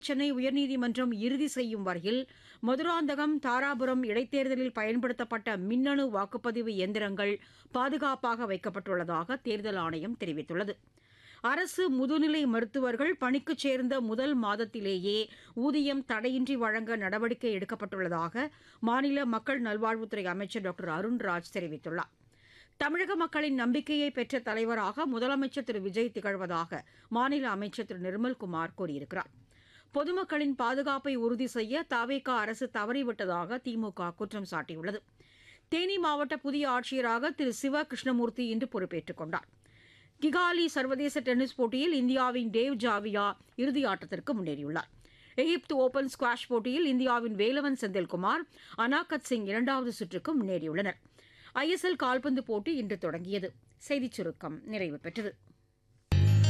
சென்னை உயர்நீதிமன்றம் இறுதி செய்யும் வரையில் மதுராந்தகம் தாராபுரம் இடைத்தேர்தலில் பயன்படுத்தப்பட்ட மின்னணு வாக்குப்பதிவு இயந்திரங்கள் பாதுகாப்பாக வைக்கப்பட்டுள்ளதாக தேர்தல் ஆணையம் தெரிவித்துள்ளது அரசு முதுநிலை மருத்துவர்கள் பணிக்கு சேர்ந்த முதல் மாதத்திலேயே ஊதியம் தடையின்றி வழங்க நடவடிக்கை எடுக்கப்பட்டுள்ளதாக மாநில மக்கள் நல்வாழ்வுத்துறை அமைச்சர் டாக்டர் அருண்ராஜ் தெரிவித்துள்ளார் தமிழக மக்களின் நம்பிக்கையை பெற்ற தலைவராக முதலமைச்சர் திரு விஜய் திகழ்வதாக மாநில அமைச்சர் திரு நிர்மல்குமார் கூறியிருக்கிறார் பொதுமக்களின் பாதுகாப்பை உறுதி செய்ய தாவேகா அரசு தவறிவிட்டதாக திமுக குற்றம் சாட்டியுள்ளது தேனி மாவட்ட புதிய ஆட்சியராக திரு சிவ கிருஷ்ணமூர்த்தி இன்று பொறுப்பேற்றுக் கொண்டார் கிகாலி சர்வதேச டென்னிஸ் போட்டியில் இந்தியாவின் டேவ் ஜாவியா இறுதி ஆட்டத்திற்கு முன்னேறியுள்ளார் எகிப்து ஓபன் ஸ்குவாஷ் போட்டியில் இந்தியாவின் வேலவன் செந்தில்குமார் அனாகத் சிங் இரண்டாவது சுற்றுக்கு முன்னேறியுள்ளனர் ஐஎஸ்எல் கால்பந்து போட்டி இன்று தொடங்கியது செய்திச் சுருக்கம் நிறைவு பெற்றது